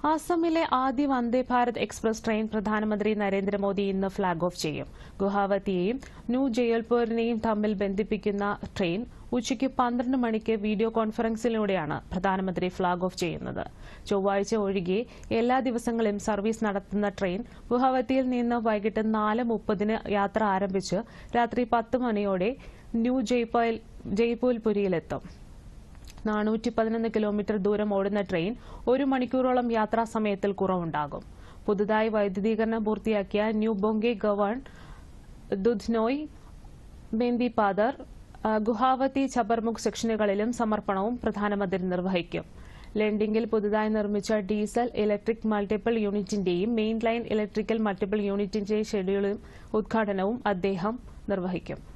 ആസാമിലെ ആദ്യ വന്ദേ Bharat express train പ്രധാനമന്ത്രി നരേന്ദ്രമോദി ഇന്ന് ഫ്ളാഗ് ഓഫ് ചെയ്യും ഗുവാഹത്തിയെയും ന്യൂ ജയ്പൂരിനെയും തമ്മിൽ ബന്ധിപ്പിക്കുന്ന ട്രെയിൻ ഉച്ചയ്ക്ക് പന്ത്രണ്ട് മണിക്ക് വീഡിയോ കോൺഫറൻസിലൂടെയാണ് പ്രധാനമന്ത്രി ഫ്ളാഗ് ഓഫ് ചെയ്യുന്നത് ചൊവ്വാഴ്ച ഒഴികെ എല്ലാ ദിവസങ്ങളിലും സർവീസ് നടത്തുന്ന ട്രെയിൻ ഗുവാഹത്തിയിൽ നിന്ന് വൈകിട്ട് നാല് മുപ്പതിന് യാത്ര ആരംഭിച്ച് രാത്രി പത്ത് മണിയോടെ ന്യൂ ജയ്പൂരിൽ ജയ്പൂർപുരിയിലെത്തും നാനൂറ്റി പതിനൊന്ന് കിലോമീറ്റർ ദൂരം ഓടുന്ന ട്രെയിൻ ഒരു മണിക്കൂറോളം യാത്രാ സമയത്തിൽ കുറവുണ്ടാകും പുതുതായി വൈദ്യുതീകരണം പൂർത്തിയാക്കിയ ന്യൂ ബൊങ്കെ ഗവൺ ദുധ്നോയ് ബേന്ദിപാദർ ഗുഹാവതി ചബർമുഖ് സെക്ഷനുകളിലും സമർപ്പണവും പ്രധാനമന്ത്രി നിർവഹിക്കും ലെൻഡിംഗിൽ പുതുതായി നിർമ്മിച്ച ഡീസൽ ഇലക്ട്രിക് മൾട്ടിപ്പിൾ യൂണിറ്റിന്റെയും മെയിൻ ലൈൻ ഇലക്ട്രിക്കൽ മൾട്ടിപ്പിൾ യൂണിറ്റിന്റെ ഷെഡ്യൂളും ഉദ്ഘാടനവും അദ്ദേഹം നിർവഹിക്കും